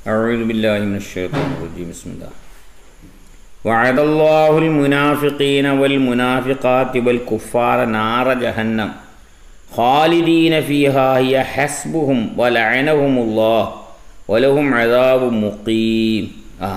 أعوذ بالله من الشيطان الرجيم بسم الله وعد الله المنافقين والمنافقات والكفار نار جهنم خالدين فيها هي حسبهم ولعنهم الله ولهم عذاب مقيم آه.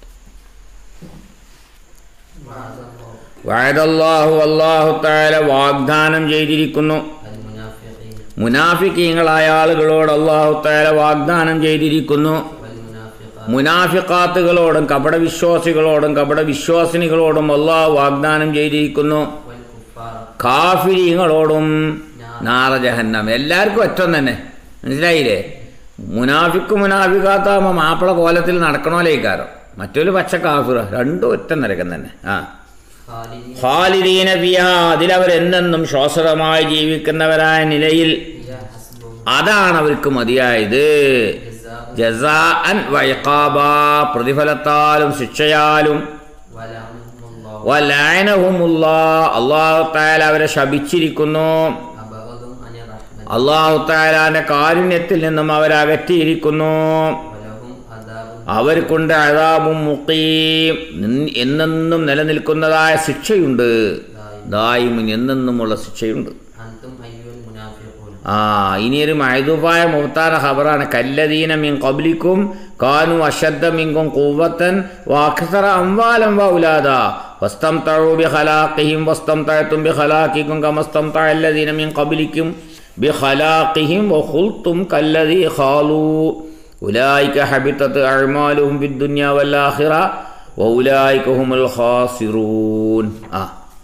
وعد الله والله تعالى വാഗ്ദാനം ചെയ്തിരിക്കുന്നു المنافقين മുനാഫിക്കീങ്ങളായ ആളുകളോട് അള്ളാഹു താല വാഗ്ദാനം ചെയ്തിരിക്കുന്നു والمنافقات മുനാഫിക്കാത്തുകളോടും കപടവിശ്വാസികളോടും കപടവിശ്വാസിനികളോടും അള്ളാഹു വാഗ്ദാനം ചെയ്തിരിക്കുന്നു والكفار കാഫിരിങ്ങളോടും നാറ ജഹന്നം എല്ലാവർക്കും ഒറ്റം തന്നെ മനസ്സിലായില്ലേ മുനാഫിക്ക് മുനാഫിക്കാത്താകുമ്പോൾ മാപ്പിള കോലത്തിൽ നടക്കണോലേക്കാരോ മറ്റൊരു പച്ച കാഫിറ രണ്ടും ഒറ്റ നരകം തന്നെ ആ خالدين ഖാലിദീന ഫിയ അതിലവരെന്നെന്നും ശോസതമായി ജീവിക്കുന്നവരായ നിലയിൽ هي حسبهم അതാണ് അവർക്ക് മതിയായത് جزاء ജസാഅൻ വയക്കാബ പ്രതിഫലത്താലും ശിക്ഷയാലും ولعنهم الله വലഅനഹുമുള്ള അള്ളാഹു താല അവരെ ശപിച്ചിരിക്കുന്നു أبغضهم عن الرحمة അള്ളാഹു താലാന്റെ കാരുണ്യത്തിൽ നിന്നും അവരെ അകറ്റിയിരിക്കുന്നു ولهم عذاب അവർക്കുണ്ട് അതാബും മുക്കീം നിൻ- എന്നെന്നും നിലനിൽക്കുന്നതായ ശിക്ഷയുണ്ട് ദായിമുൻ എന്നെന്നുമുള്ള ശിക്ഷയുണ്ട് أنتم أيها المنافقون ആ ഇനിയൊരു മൈദൂഫായ മുഹത്താന ഖബറാണ് കല്ലദീന മിൻ ഖബ്ലിക്കും കാനു അശദ്ദ മിൻകും ഖുവ്വത്തൻ വഅക്സറ അംവാലൻ വൗലാദ വസ്തംതഉ ബിഖലാഖിഹിം വസ്തംതഅതും ബിഖലാഖിക്കും കമസ്തംതഅ അല്ലദീന മിൻ ഖബ്ലിക്കും ബിഖലാഖിഹിം വഖുൽതും കല്ലദീ ഖാലൂ ഉലൈക ഹബിതത് അഅ്മാലുഹും ഫിദ്ദുനിയ വൽ ആഖിറ വഉലൈക ഹുമുൽ ഖാസിറൂൻ ആ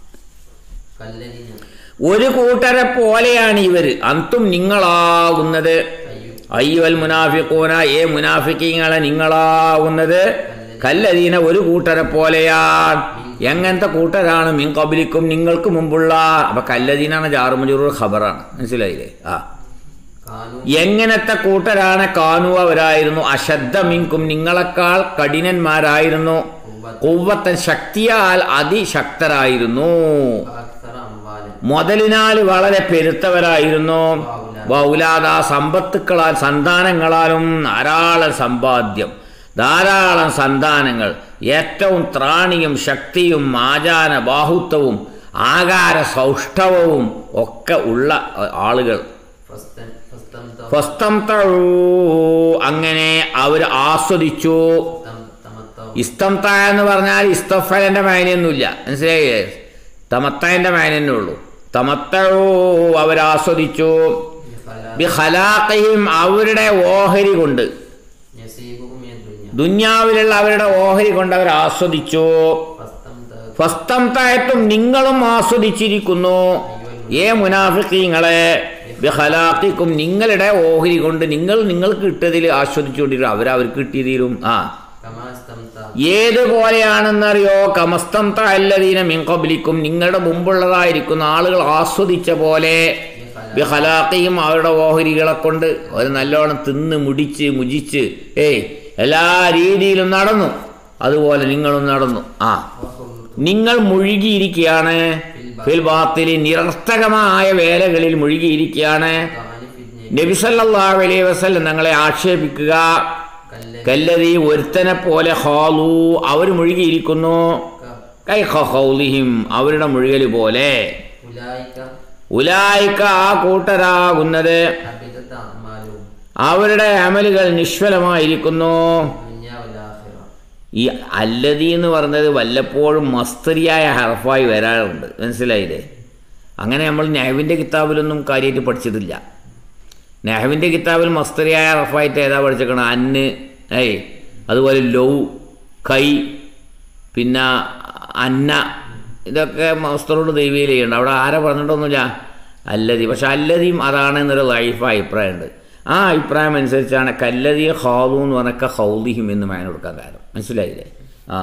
كالذين ഒരു കൂട്ടരെ പോലെയാണ് ഇവർ അന്തും നിങ്ങളാകുന്നത് أيها അയ്യുവൽ മുനാഫിക്കൂന ഏ മുനാഫിക്കീങ്ങളെ നിങ്ങളാവുന്നത് കല്ലതീന ഒരു കൂട്ടരെ പോലെയാണ് എങ്ങനത്തെ കൂട്ടരാണ് മിൻ കബലിക്കും നിങ്ങൾക്ക് മുമ്പുള്ള അപ്പൊ കല്ലതീനാണ് ജാറുമജൂർ ഖബറാണ് മനസ്സിലായില്ലേ ആ كانوا എങ്ങനത്തെ കൂട്ടരാണ് കാണു അവരായിരുന്നു അശദ്ധ മിങ്കും നിങ്ങളെക്കാൾ കഠിനന്മാരായിരുന്നു കുവ്വത്തൻ ശക്തിയാൽ അതിശക്തരായിരുന്നു وأكثر أموالا മുതലിനാൽ വളരെ പെരുത്തവരായിരുന്നു വൗലാദ സമ്പത്തുക്കളാൽ സന്താനങ്ങളാലും ധാരാളം സമ്പാദ്യം ധാരാളം സന്താനങ്ങൾ ഏറ്റവും ത്രാണിയും ശക്തിയും ആചാര ബാഹുത്വവും ആകാര സൗഷ്ഠവവും ഒക്കെ ഉള്ള ആളുകൾ فاستم- فاستمتعوا ഫസ്തംതഊ അങ്ങനെ അവർ ആസ്വദിച്ചു تم- تمتعوا ഇസ്തംത എന്ന് പറഞ്ഞാൽ ഇസ്തഫലിന്റെ മേനയൊന്നുമില്ല മനസ്സിലായില്ലേ തമത്തതിന്റെ മേനന്നെ ഉള്ളൂ തമത്തഴൂ അവരാസ്വദിച്ചു بخلاق ബിഖലാഖിഹിം അവരുടെ ഓഹരി കൊണ്ട് يسيبهم من الدنيا ദുന്യാവിലുള്ള അവരുടെ ഓഹരി കൊണ്ട് അവർ ആസ്വദിച്ചു فاستمتعوا ഫസ്തംതായത്തും നിങ്ങളും ആസ്വദിച്ചിരിക്കുന്നു ഏ മുനാഫിക്കീങ്ങളെ ബിഖലാഖിക്കും നിങ്ങളുടെ ഓഹരി കൊണ്ട് നിങ്ങൾ നിങ്ങൾക്ക് കിട്ടിയതിൽ ആസ്വദിച്ചുകൊണ്ടിരിക്കും അവരവർക്ക് കിട്ടിയതിലും ആ كما استمتع ഏതുപോലെയാണെന്നറിയോ കമസ്തം അല്ലദീന മിൻകബലിക്കും നിങ്ങളുടെ മുമ്പുള്ളതായിരിക്കുന്ന ആളുകൾ ആസ്വദിച്ച പോലെ ബിഹലാക്കയും അവരുടെ ഓഹരികളെ കൊണ്ട് അവർ നല്ലോണം തിന്ന് മുടിച്ച് മുജിച്ച് ഏയ് എല്ലാ രീതിയിലും നടന്നു അതുപോലെ നിങ്ങളും നടന്നു ആ നിങ്ങൾ മുഴുകിയിരിക്കുകയാണ് ഫിൽ ബാത്തിലി നിരർത്ഥകമായ വേലകളിൽ മുഴുകിയിരിക്കുകയാണ് طعن في ابن നബിസല്ലാഹു അലൈഹി വസല്ലം ഞങ്ങളെ ആക്ഷേപിക്കുക كالذي കല്ലതി ഒരുത്തനെ പോലെ ഹാലു അവർ മുഴുകിയിരിക്കുന്നു കൈ ഹൗലിഹിം അവരുടെ മുഴുകൽ പോലെ أولئك ഉലായിക്ക ആ കൂട്ടരാകുന്നത് حبطت أعمالهم അവരുടെ അമലുകൾ നിഷ്ഫലമായിരിക്കുന്നു الدنيا والآخرة ഈ അല്ലതി എന്ന് പറഞ്ഞത് വല്ലപ്പോഴും മസ്തരിയായ ഹർഫായി വരാറുണ്ട് മനസ്സിലായില്ലേ അങ്ങനെ നമ്മൾ നെഹവിൻ്റെ കിതാബിലൊന്നും കാര്യമായിട്ട് പഠിച്ചിട്ടില്ല നെഹവിൻ്റെ കിതാബിൽ മസ്തരിയായ ഹർഫായിട്ട് ഏതാ പഠിച്ചേക്കണം അന്ന് ഏയ് അതുപോലെ ലൗ കൈ പിന്നെ അന്ന ഇതൊക്കെ മസ്തറോട് ദൈവീൽ ചെയ്യണ്ട അവിടെ ആരെ പറഞ്ഞിട്ടൊന്നുമില്ല അല്ലതി പക്ഷെ അല്ലതിയും അതാണ് എന്നൊരു ലൈഫ് അഭിപ്രായമുണ്ട് ആ അഭിപ്രായം അനുസരിച്ചാണ് കല്ലതി ഹാദു എന്ന് പറഞ്ഞൊക്കെ ഹൗദിഹിം എന്ന് മാൻ കൊടുക്കാൻ കാരണം മനസ്സിലായില്ലേ ആ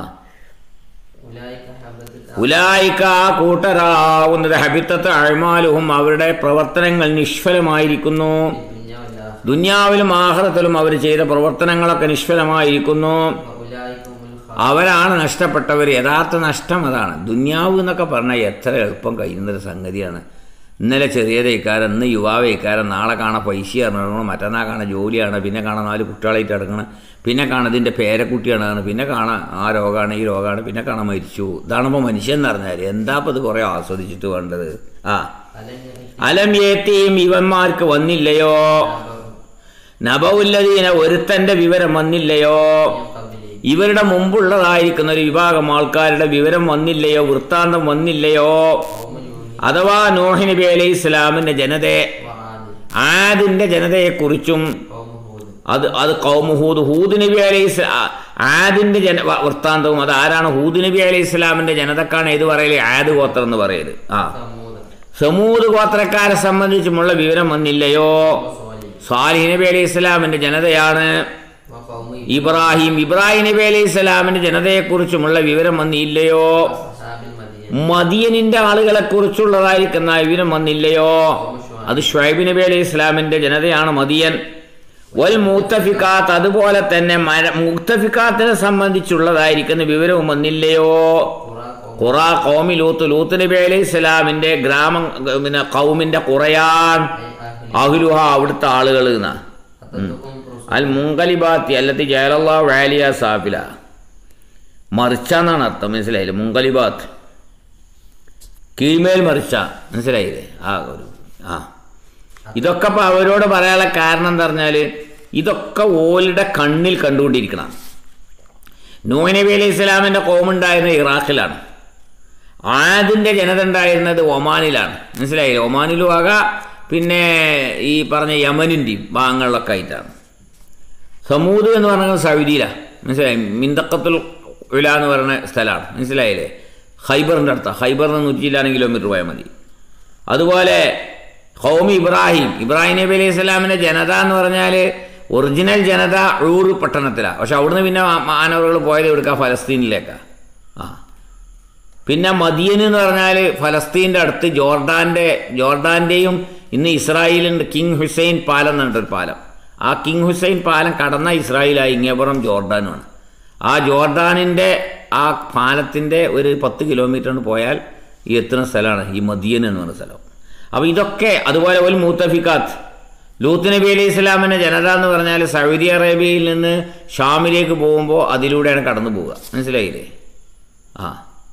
أولئك حبطت ഉലായിക്ക ആ കൂട്ടരാവുന്നത് ഹബിത്തത്ത് അഴിമാലുഹും അവരുടെ പ്രവർത്തനങ്ങൾ നിഷ്ഫലമായിരിക്കുന്നു الدنيا والآخرة ദുന്യാവിലും ആഹ്റത്തിലും അവർ ചെയ്ത പ്രവർത്തനങ്ങളൊക്കെ നിഷ്ഫലമായിരിക്കുന്നു وأولئك هم الخاسرون അവരാണ് നഷ്ടപ്പെട്ടവർ യഥാർത്ഥ നഷ്ടം അതാണ് ദുന്യാവ് എന്നൊക്കെ പറഞ്ഞാൽ എത്ര എളുപ്പം കഴിയുന്നൊരു സംഗതിയാണ് ഇന്നലെ ചെറിയതേക്കാരം ഇന്ന് യുവാവേക്കാരം നാളെ കാണാൻ പൈസ ഇറങ്ങണം മറ്റന്നാൾ കാണാൻ ജോലിയാണ് പിന്നെ കാണാൻ നാല് കുട്ടികളായിട്ട് ഇറങ്ങണം പിന്നെ കാണാൻ ഇതിൻ്റെ പേരക്കുട്ടിയാണ് പിന്നെ കാണാൻ ആ രോഗമാണ് ഈ രോഗമാണ് പിന്നെ കാണാൻ മരിച്ചു ഇതാണിപ്പോൾ മനുഷ്യൻ എന്ന് പറഞ്ഞാൽ എന്താ ഇപ്പോൾ ഇത് കുറേ ആസ്വദിച്ചിട്ട് വേണ്ടത് ആ അലം ഏത്തിയും ഇവന്മാർക്ക് വന്നില്ലയോ നബവുല്ലതീന ഒരുത്തൻ്റെ വിവരം വന്നില്ലയോ ഇവരുടെ മുമ്പുള്ളതായിരിക്കുന്ന ഒരു വിഭാഗം ആൾക്കാരുടെ വിവരം വന്നില്ലയോ വൃത്താന്തം വന്നില്ലയോ അഥവാ നോഹി നബി അലൈഹി ഇസ്ലാമിന്റെ ജനതയെ ആദിന്റെ ജനതയെക്കുറിച്ചും അത് അത് കൗമുഹൂദ് ഹൂദ് നബി അലൈഹി ഇസ്ലാ- ആദിന്റെ ജന വ- വൃത്താന്തവും അത് ആരാണ് ഹൂദ് നബി അലൈഹി ഇസ്ലാമിന്റെ ജനതക്കാണ് ഇത് പറയല് ആദ് ഗോത്രം എന്ന് പറയല് ആ സമൂത് ഗോത്രക്കാരെ സംബന്ധിച്ചുമുള്ള വിവരം വന്നില്ലയോ സ്വാലിഹ് നബി അലൈഹി ഇസ്ലാമിന്റെ ജനതയാണ് ഇബ്രാഹിം ഇബ്രാഹിം നബി അലൈഹി ഇസ്ലാമിന്റെ ജനതയെക്കുറിച്ചുമുള്ള വിവരം വന്നില്ലയോ മദിയനിന്റെ ആളുകളെ കുറിച്ചുള്ളതായിരിക്കുന്ന വിവരം വന്നില്ലയോ അത് ഷുഹൈബ് നബി അലൈഹി ഇസ്ലാമിന്റെ ജനതയാണ് മദിയൻ വൽ മൂത്തഫിക്കാത്ത് അതുപോലെ തന്നെ മര മൂത്തഫിക്കാത്തിനെ സംബന്ധിച്ചുള്ളതായിരിക്കുന്ന വിവരവും വന്നില്ലയോ ഖുറ കൗമി ലൂത്ത് ലൂത്ത് നബി അലൈഹി ഇസ്ലാമിന്റെ ഗ്രാമം പിന്നെ കൗമിന്റെ കുറയാൻ അഹ്ലുഹ അവിടുത്തെ ആളുകൾ എന്നാ അൽ മുങ്കലിബാത്തി അല്ലത്തി ജയലല്ലാ വാലിയ സാഫില മറിച്ചാന്നാണ് അർത്ഥം മനസ്സിലായില്ലേ മുങ്കലിബാത്ത് കീഴ്മേൽ മറിച്ച മനസ്സിലായില്ലേ ആ ഒരു ആ ഇതൊക്കെ ഇപ്പം അവരോട് പറയാനുള്ള കാരണം എന്താ പറഞ്ഞാൽ ഇതൊക്കെ ഓലുടെ കണ്ണിൽ കണ്ടുകൊണ്ടിരിക്കണം നൂഹ് നബി അലൈഹി ഇസ്ലാമിൻ്റെ കോമുണ്ടായിരുന്നത് ഇറാഖിലാണ് ആദിൻ്റെ ജനത ഉണ്ടായിരുന്നത് ഒമാനിലാണ് മനസ്സിലായില്ലേ ഒമാനിലും ആകാം പിന്നെ ഈ പറഞ്ഞ യമനിൻ്റെയും ഭാഗങ്ങളിലൊക്കെ ആയിട്ടാണ് സമൂത് എന്ന് പറഞ്ഞത് സൗദിയിലാണ് മനസ്സിലായി മിന്തക്കത്തുൽ ഉല എന്ന് പറയുന്ന സ്ഥലമാണ് മനസ്സിലായില്ലേ ഹൈബറിൻ്റെ അടുത്താണ് ഹൈബറിന് നൂറ്റി ചില്ലാനും കിലോമീറ്റർ പോയാൽ മതി അതുപോലെ ഹൗമി ഇബ്രാഹിം ഇബ്രാഹിം നബി അലൈഹി സ്വലാമിൻ്റെ ജനത എന്ന് പറഞ്ഞാൽ ഒറിജിനൽ ജനത ഊർ പട്ടണത്തിലാണ് പക്ഷെ അവിടുന്ന് പിന്നെ മാനവറുകൾ പോയത് എടുക്കുക ഫലസ്തീനിലേക്കാണ് ആ പിന്നെ മദിയൻ എന്ന് പറഞ്ഞാൽ ഫലസ്തീൻ്റെ അടുത്ത് ജോർഡാൻ്റെ ജോർഡാൻ്റെയും ഇന്ന് ഇസ്രായേലിൻ്റെ കിങ് ഹുസൈൻ പാലം എന്ന് പറഞ്ഞിട്ടൊരു പാലം ആ കിങ് ഹുസൈൻ പാലം കടന്ന ഇസ്രായേലായി ഇങ്ങേപ്പുറം ജോർഡാനുമാണ് ആ ജോർഡാനിൻ്റെ ആ പാലത്തിൻ്റെ ഒരു പത്ത് കിലോമീറ്ററിന് പോയാൽ ഈ എത്തുന്ന സ്ഥലമാണ് ഈ മദിയൻ എന്ന് പറയുന്ന സ്ഥലം അപ്പോൾ ഇതൊക്കെ അതുപോലെ ഒരു മൂത്തഫിക്കാത്ത് ലൂത്ത് നബി അലൈഹി ഇസ്ലാമിൻ്റെ ജനത എന്ന് പറഞ്ഞാൽ സൗദി അറേബ്യയിൽ നിന്ന് ഷാമിലേക്ക് പോകുമ്പോൾ അതിലൂടെയാണ് കടന്നു പോവുക മനസ്സിലായില്ലേ ആ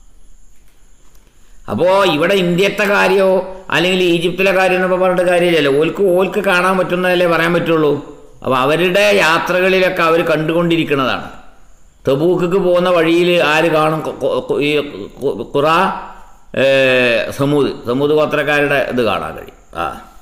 അപ്പോൾ ഇവിടെ ഇന്ത്യത്തെ കാര്യമോ അല്ലെങ്കിൽ ഈജിപ്തിലെ കാര്യം എന്നപ്പോൾ പറഞ്ഞിട്ട് കാര്യമില്ലല്ലോ ഓൽക്ക് ഓൽക്ക് കാണാൻ പറ്റുന്നതല്ലേ പറയാൻ പറ്റുള്ളൂ അപ്പോൾ അവരുടെ യാത്രകളിലൊക്കെ അവർ കണ്ടുകൊണ്ടിരിക്കുന്നതാണ് തബൂക്ക് പോകുന്ന വഴിയിൽ ആര് കാണും കൊ- കൊ- കൊ- ഈ കു- ഖുറ ഏ, സമൂത് സമൂത് ഗോത്രക്കാരുടെ ഇത് കാണാൻ കഴിയും ആ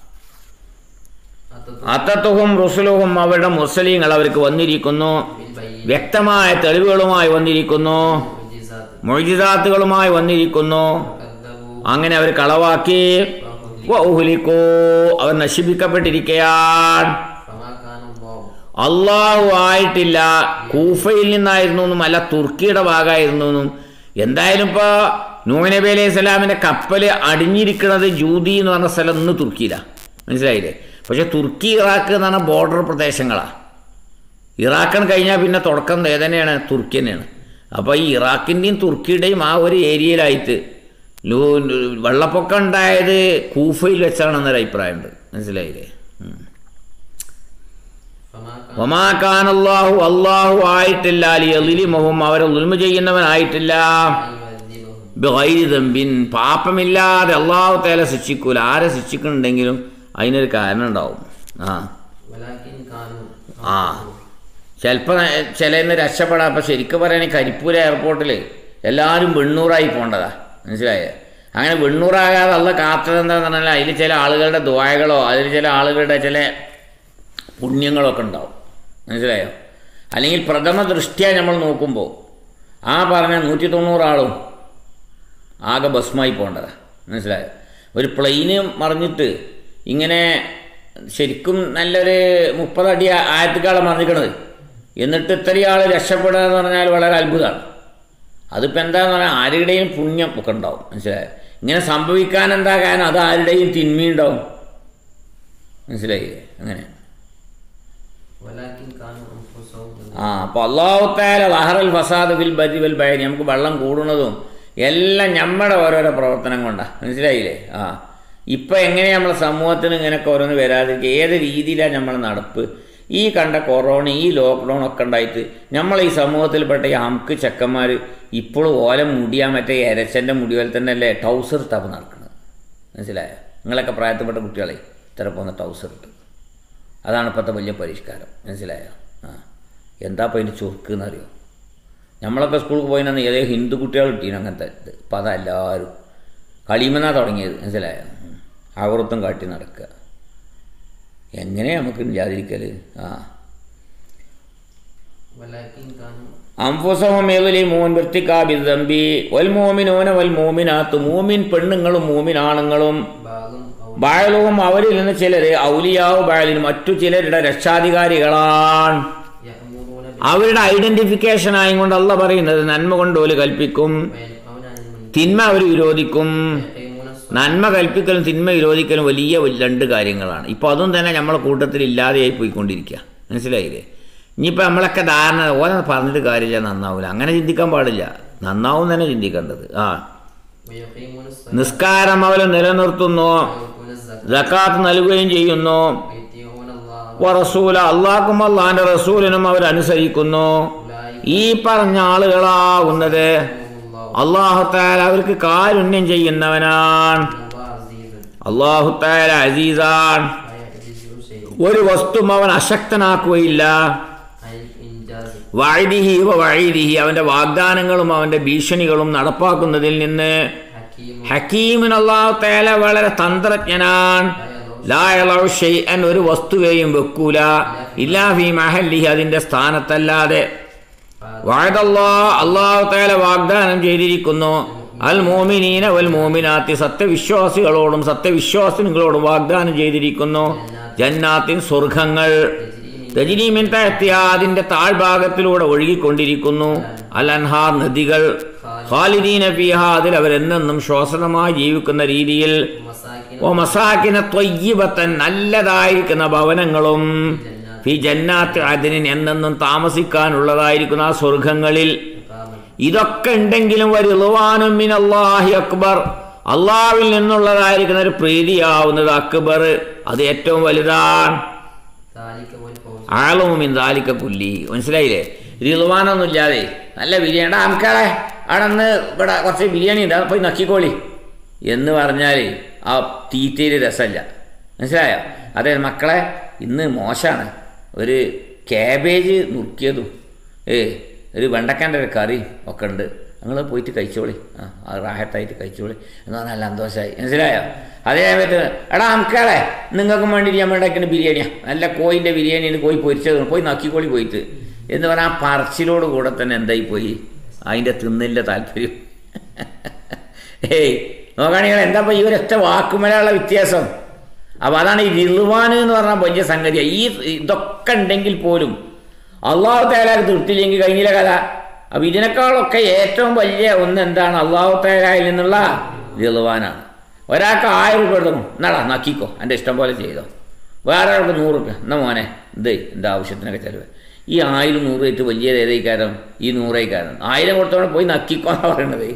അത്തത്തുഹും റുസുലുഹും അവരുടെ മുസ്ലിങ്ങൾ അവർക്ക് വന്നിരിക്കുന്നു വ്യക്തമായ തെളിവുകളുമായി വന്നിരിക്കുന്നു മൊഴിജിതാത്തുകളുമായി വന്നിരിക്കുന്നു അങ്ങനെ അവർ കളവാക്കി വൗഹുലിക്കോ അവർ നശിപ്പിക്കപ്പെട്ടിരിക്കയാൻ അള്ളാഹു ആയിട്ടില്ല കൂഫയിൽ നിന്നായിരുന്നു എന്നും അല്ല തുർക്കിയുടെ ഭാഗമായിരുന്നു എന്നും എന്തായാലും ഇപ്പോൾ നൂഹ് നബി അലൈഹി സ്വലാമിൻ്റെ കപ്പൽ അടിഞ്ഞിരിക്കുന്നത് ജൂതി എന്ന് പറഞ്ഞ സ്ഥലം ഇന്ന് തുർക്കിയിലാണ് മനസ്സിലായില്ലേ പക്ഷെ തുർക്കി ഇറാഖ് എന്ന് പറഞ്ഞ ബോർഡർ പ്രദേശങ്ങളാണ് ഇറാഖാണ് കഴിഞ്ഞാൽ പിന്നെ തുടക്കം ഏതന്നെയാണ് തുർക്കി തന്നെയാണ് അപ്പോൾ ഈ ഇറാഖിൻ്റെയും തുർക്കിയുടെയും ആ ഒരു ഏരിയയിലായിട്ട് ലൂ- വെള്ളപ്പൊക്കം ഉണ്ടായത് കൂഫയിൽ വെച്ചാണെന്നൊരു അഭിപ്രായമുണ്ട് മനസ്സിലായില്ലേ ഉം. ഒമാക്കാൻ അള്ളാഹു അള്ളാഹു ആയിട്ടില്ല ലിയലിമഹും അവരെ ഉൽമ ചെയ്യുന്നവനായിട്ടില്ല ബൈരി ദമ്പിൻ പാപമില്ലാതെ അള്ളാഹു തേല ശിക്ഷിക്കൂല ആരെ ശിക്ഷിക്കുന്നുണ്ടെങ്കിലും അതിനൊരു കാരണം ഉണ്ടാവും ആ ആ ചിലപ്പോൾ ചിലന്ന് രക്ഷപ്പെടാം അപ്പം ശരിക്കും പറയുകയാണെങ്കിൽ കരിപ്പൂർ എയർപോർട്ടിൽ എല്ലാവരും വെണ്ണൂറായി പോകേണ്ടതാ മനസ്സിലായേ അങ്ങനെ വെണ്ണൂറാകാതെ അല്ല കാത്തതെന്താന്ന് പറഞ്ഞാൽ അതിൽ ചില ആളുകളുടെ ദ്വായകളോ അതിൽ ചില ആളുകളുടെ ചില പുണ്യങ്ങളൊക്കെ ഉണ്ടാവും മനസ്സിലായോ അല്ലെങ്കിൽ പ്രഥമ ദൃഷ്ടിയ നമ്മൾ നോക്കുമ്പോൾ ആ പറഞ്ഞ നൂറ്റി തൊണ്ണൂറാളും ആകെ ഭസ്മായി പോകേണ്ടതാ മനസ്സിലായോ ഒരു പ്ലെയിന് മറിഞ്ഞിട്ട് ഇങ്ങനെ ശരിക്കും നല്ലൊരു മുപ്പതടി ആയിരത്തിക്കാളം മറിഞ്ഞിക്കണത് എന്നിട്ട് ഇത്രയും ആൾ രക്ഷപ്പെടുക എന്ന് പറഞ്ഞാൽ വളരെ അത്ഭുതമാണ് അതിപ്പോൾ എന്താന്ന് പറഞ്ഞാൽ ആരുടെയും പുണ്യം ഒക്കെ ഉണ്ടാവും മനസ്സിലായോ ഇങ്ങനെ സംഭവിക്കാൻ എന്താ കാരണം അത് ആരുടെയും തിന്മയുണ്ടാവും മനസ്സിലായില്ലേ അങ്ങനെ ആ അപ്പോൾ അള്ളാഹുത്താല ലഹറൽ ഫസാദ് വിൽ ബദി വിൽ ബൈനി നമുക്ക് വെള്ളം കൂടുന്നതും എല്ലാം നമ്മുടെ ഓരോരോ പ്രവർത്തനം കൊണ്ടാണ് മനസ്സിലായില്ലേ ആ ഇപ്പം എങ്ങനെയാണ് നമ്മളെ സമൂഹത്തിന് ഇങ്ങനെയൊക്കെ ഓരോന്ന് വരാതിരിക്കുക ഏത് രീതിയിലാണ് നമ്മൾ നടപ്പ് ഈ കണ്ട കൊറോണ ഈ ലോക്ക്ഡൗൺ ഒക്കെ ഉണ്ടായിട്ട് നമ്മൾ ഈ സമൂഹത്തിൽപ്പെട്ട ഈ അമുക്ക് ചെക്കന്മാർ ഇപ്പോഴും ഓല മുടിയാൻ മറ്റേ എരച്ചൻ്റെ മുടി പോലെ തന്നെ അല്ലേ ടൗസർ ഇട്ടാപ്പ് നടക്കുന്നത് മനസ്സിലായോ നിങ്ങളൊക്കെ പ്രായത്തിൽപ്പെട്ട കുട്ടികളെ ഇത്ര പോകുന്ന ടൗസർ ഇട്ട് അതാണ് ഇപ്പോഴത്തെ വലിയ പരിഷ്കാരം മനസ്സിലായോ ആ എന്താ ഇപ്പം അതിന് ചുർക്ക് എന്നറിയോ നമ്മളൊക്കെ സ്കൂളിൽ പോയിന്ന് ഏതേ ഹിന്ദു കുട്ടികൾ കിട്ടീന് അങ്ങനത്തെ ഇത് അപ്പം അതെല്ലാവരും കളിയുമെന്നാ തുടങ്ങിയത് മനസ്സിലായോ ഉം. ആവൃത്തം കാട്ടി നടക്കുക എങ്ങനെ നമുക്ക് ഇല്ലാതിരിക്കല് ആ ولكن كانوا അംഫുസഹം ഏവലിമൂൻ വൃത്തിക്കാബിദമ്പി വൽ മോമിനോന വൽ മോമിനാത്ത് മൂമിൻ പെണ്ണുങ്ങളും മൂമിൻ ആണുങ്ങളും بعض أو ബായലവും അവരിൽ നിന്ന് ചിലര് ഔലിയാവ് ബായലിന് മറ്റു ചിലരുടെ രക്ഷാധികാരികളാണ് يأمرون അവരുടെ ഐഡന്റിഫിക്കേഷൻ ആയും അല്ല പറയുന്നത് നന്മ കൊണ്ട് ഓല് കൽപ്പിക്കും وينهون عن المنكر തിന്മ അവർ വിരോധിക്കും ويقيمون الصلاة നന്മ കൽപ്പിക്കലും തിന്മ വിരോധിക്കലും വലിയ വലിയ രണ്ട് കാര്യങ്ങളാണ് ഇപ്പോൾ അതും തന്നെ നമ്മളെ കൂട്ടത്തിൽ ഇല്ലാതെയായി പോയിക്കൊണ്ടിരിക്കുക മനസ്സിലായില്ലേ ഇനിയിപ്പോൾ നമ്മളൊക്കെ ധാരണ ഓരോ പറഞ്ഞിട്ട് കാര്യമില്ല നന്നാവില്ല അങ്ങനെ ചിന്തിക്കാൻ പാടില്ല നന്നാവും തന്നെ ചിന്തിക്കേണ്ടത് ആ ويقيمون الصلاة നിസ്കാരം അവർ നിലനിർത്തുന്നു ويؤتون الزكاة ജക്കാത്ത് നൽകുകയും ചെയ്യുന്നു ويطيعون الله റസൂല അള്ളാഹ്ക്കും അള്ളാഹിന്റെ റസൂലിനും അവർ അനുസരിക്കുന്നു أولئك ഈ പറഞ്ഞ ആളുകളാവുന്നത് الله അള്ളാഹുത്താല അവർക്ക് കാരുണ്യം ചെയ്യുന്നവനാണ് الله عزيز അള്ളാഹുത്താല അസീസാൻ لا يعجزه شيء ഒരു വസ്തുവും അവൻ അശക്തനാക്കുകയില്ല عن الإنجاز വഴുതിഹി വ വഴുതിഹി അവന്റെ വാഗ്ദാനങ്ങളും അവന്റെ ഭീഷണികളും നടപ്പാക്കുന്നതിൽ നിന്ന് حكيم ഹക്കീമിൻ അള്ളാഹുത്താല വളരെ തന്ത്രജ്ഞനാണ് لا يضر ലായളവ് ഷെയ്അൻ ഒരു വസ്തുവേയും വെക്കൂല ഇല്ലാ ഫി മഹല്ലിഹി അതിന്റെ സ്ഥാനത്തല്ലാതെ വാഴതല്ലാ അള്ളാഹു താല വാഗ്ദാനം ചെയ്തിരിക്കുന്നു അൽ മോമിനീന വൽ മോമിനാത്തി സത്യവിശ്വാസികളോടും സത്യവിശ്വാസിനികളോടും വാഗ്ദാനം ചെയ്തിരിക്കുന്നു ജന്നാത്തിൻ സ്വർഗങ്ങൾ രജനീമിൻ തഴത്തിയ അതിന്റെ താഴ്ഭാഗത്തിലൂടെ ഒഴുകിക്കൊണ്ടിരിക്കുന്നു അൽ അൻഹാർ നദികൾ ഖാലിദീന ഫിഹ അതിൽ അവരെന്നെന്നും ശ്വാസനമായി ജീവിക്കുന്ന രീതിയിൽ ومساكن ഓ മസാക്കിന ത്വയ്യിബത്തൻ നല്ലതായിരിക്കുന്ന ഭവനങ്ങളും ഫി ജന്നാത്ത് അതിനിൻ എന്നെന്നും താമസിക്കാനുള്ളതായിരിക്കുന്ന ആ സ്വർഗങ്ങളിൽ إقامة ഇതൊക്കെ ഉണ്ടെങ്കിലും വരുവാനും മിൻ അള്ളാഹി അക്ബർ അള്ളാവിൽ നിന്നുള്ളതായിരിക്കുന്ന ഒരു പ്രീതിയാവുന്നത് അക്ബർ അത് ഏറ്റവും വലുതാണ് ذلك والفوز ആളുമിൻ ദാലിക്ക പുല്ലി മനസ്സിലായില്ലേ റിളുവാനൊന്നും ഇല്ലാതെ നല്ല ബിരിയാണി എടാ ആൾക്കാരെ അവിടെ നിന്ന് ഇവിടെ കുറച്ച് ബിരിയാണി ഉണ്ട് അത് പോയി നക്കിക്കോളി എന്ന് പറഞ്ഞാൽ ആ തീറ്റയിൽ രസമല്ല മനസ്സിലായോ അതെ മക്കളെ ഇന്ന് മോശമാണ് ഒരു ക്യാബേജ് നുറുക്കിയതും ഏ ഒരു വെണ്ടക്കാൻ്റെ ഒരു കറി ഒക്കെ ഉണ്ട് നിങ്ങൾ പോയിട്ട് കഴിച്ചോളി ആ അത് റാഹത്തായിട്ട് കഴിച്ചോളി എന്ന് പറഞ്ഞാൽ നല്ല സന്തോഷമായി മനസ്സിലായോ അതേ സമയത്ത് എടാ നമുക്കാളെ നിങ്ങൾക്കും വേണ്ടി ഞാൻ ഉണ്ടാക്കുന്ന ബിരിയാണിയാണ് നല്ല കോയിൻ്റെ ബിരിയാണിയിൽ കോയി പൊരിച്ചത് പോയി നക്കിക്കോളി പോയിട്ട് എന്ന് പറഞ്ഞാൽ ആ പറച്ചിലോട് കൂടെ തന്നെ എന്തായി പോയി അതിൻ്റെ തിന്നില്ല താല്പര്യം ഏയ് നോക്കുകയാണെങ്കിൽ എന്താ ഈ ഒരൊറ്റ വാക്കുമലുള്ള വ്യത്യാസം അപ്പോൾ അതാണ് ഈ റിളുവാൻ എന്ന് പറഞ്ഞാൽ വലിയ സംഗതിയാണ് ഈ ഇതൊക്കെ ഉണ്ടെങ്കിൽ പോലും അള്ളാഹു തേലാക്ക് തൃപ്തിയില്ലെങ്കിൽ കഴിഞ്ഞില്ല കഥ അപ്പം ഇതിനേക്കാളൊക്കെ ഏറ്റവും വലിയ ഒന്ന് എന്താണ് അള്ളാഹു തേലായിൽ നിന്നുള്ള റിളുവാനാണ് ഒരാൾക്ക് ആയിരം രൂപ എടുക്കും എന്നാടാ നക്കിക്കോ എൻ്റെ ഇഷ്ടം പോലെ ചെയ്തോ വേറെ ആൾക്ക് നൂറ് റുപ്യ എന്നാ മോനെ ഇത് എൻ്റെ ആവശ്യത്തിനൊക്കെ ചിലവ് ഈ ആയിരം നൂറ് വെച്ച് വലിയ ഏതേക്കാരം ഈ നൂറേക്കാരം ആയിരം കൊടുത്തോടെ പോയി നക്കിക്കോ എന്നാ പറയണത്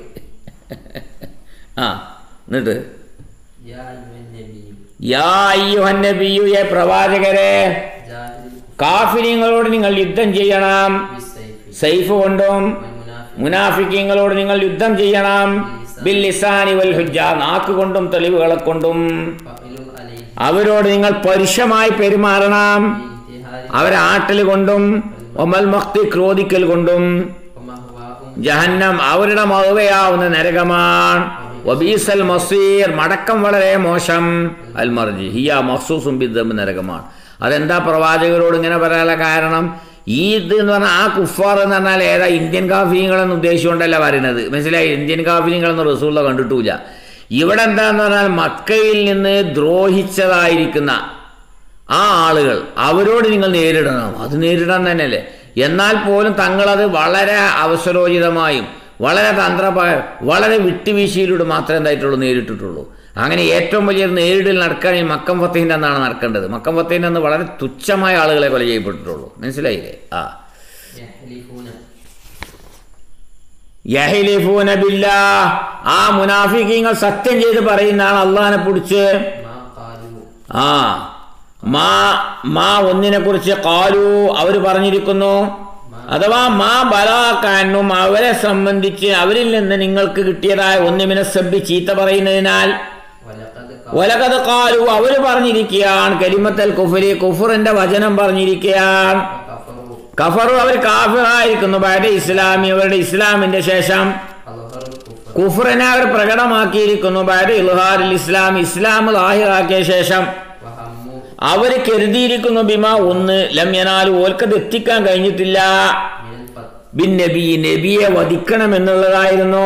ആ എന്നിട്ട് يا أيها النبي യാ അയ്യുഹൻ നബിയു യേ പ്രവാചകരെ جاهد കാഫിര്യങ്ങളോട് നിങ്ങൾ യുദ്ധം ചെയ്യണം بالسيف സൈഫ് കൊണ്ടും والمنافق മുനാഫിക്കങ്ങളോട് നിങ്ങൾ യുദ്ധം ചെയ്യണം ബിൽ ലിസാനി വൽ ഹുജ്ജ നാക്കുകൊണ്ടും തെളിവുകളെ കൊണ്ടും فقلوا عليه അവരോട് നിങ്ങൾ പരുഷമായി പെരുമാറണം بانتهار അവരെ ആട്ടൽ കൊണ്ടും ഒമൽ മക്തി ക്രോധിക്കൽ കൊണ്ടും ومهواهم ജഹന്നം അവരുടെ മറുവയാവുന്ന നരകമാണ് വബീസൽ മസീർ മടക്കം വളരെ മോശം അൽ മർജി ഹിയ മഹ്സൂസും ബിദ്ദം നരകമാണ് അതെന്താ പ്രവാചകരോട് ഇങ്ങനെ പറയാനുള്ള കാരണം ഈ ഇത് എന്ന് പറഞ്ഞാൽ ആ കുഫാർ എന്ന് പറഞ്ഞാൽ ഏതാ ഇന്ത്യൻ കാഫിലിങ്ങളെന്ന് ഉദ്ദേശിച്ചുകൊണ്ടല്ല പറയുന്നത് മനസ്സിലായി ഇന്ത്യൻ കാഫിലിങ്ങളെന്ന് റസൂള്ള കണ്ടിട്ടില്ല ഇവിടെ എന്താന്ന് പറഞ്ഞാൽ മക്കയിൽ നിന്ന് ദ്രോഹിച്ചതായിരിക്കുന്ന ആ ആളുകൾ അവരോട് നിങ്ങൾ നേരിടണം അത് നേരിടാൻ തന്നെയല്ലേ എന്നാൽ പോലും തങ്ങളത് വളരെ അവസരോചിതമായും വളരെ തന്ത്രപ വളരെ വിട്ടുവീഴ്ചയിലൂടെ മാത്രമേ എന്തായിട്ടുള്ളൂ നേരിട്ടിട്ടുള്ളൂ അങ്ങനെ ഏറ്റവും വലിയ നേരിടൽ നടക്കാൻ ഈ മക്കം ഫത്തീൻ്റെ അന്നാണ് നടക്കേണ്ടത് മക്കം ഫത്തീൻ്റെ അന്ന് വളരെ തുച്ഛമായ ആളുകളെ കൊല ചെയ്യപ്പെട്ടിട്ടുള്ളൂ മനസ്സിലായില്ലേ ആ يحلفون യഹ്ലിഫൂന ബില്ലാ ആ മുനാഫിക്കീങ്ങൾ സത്യം ചെയ്ത് പറയുന്നതാണ് അള്ളാഹിനെ പിടിച്ച് മാ ഖാലു ആ മാ മാ ഒന്നിനെ കുറിച്ച് കാലു അവർ പറഞ്ഞിരിക്കുന്നു അഥവാ മാ ബലാക്കാനും അവരെ സംബന്ധിച്ച് അവരിൽ നിന്ന് നിങ്ങൾക്ക് കിട്ടിയതായ ഒന്നിമിനെ സബ്ബി ചീത്ത പറയുന്നതിനാൽ വലഖദ് ഒലകത് കാലു അവർ പറഞ്ഞിരിക്കുകയാണ് കരിമത്തൽ കുഫരി കുഫറിന്റെ വചനം പറഞ്ഞിരിക്കുകയാണ് കഫറു കഫറു അവർ കാഫിറായിരിക്കുന്നു ബാഡ് ഇസ്ലാമി അവരുടെ ഇസ്ലാമിന്റെ ശേഷം അൽഹറുൽ കുഫർ കുഫറിനെ അവർ പ്രകടമാക്കിയിരിക്കുന്നു ബാഡ് ഇൽഹാറിൽ ഇസ്ലാം ഇസ്ലാം ലാഹിറാക്കിയ ശേഷം വഹമ്മു അവർ കരുതിയിരിക്കുന്നു ബിമ ഒന്ന് ലമ്യനാൽ ഓൽക്കത് എത്തിക്കാൻ കഴിഞ്ഞിട്ടില്ല മിനൽ ഫത്ത് ബിൻ നബി നബിയെ വധിക്കണം എന്നുള്ളതായിരുന്നു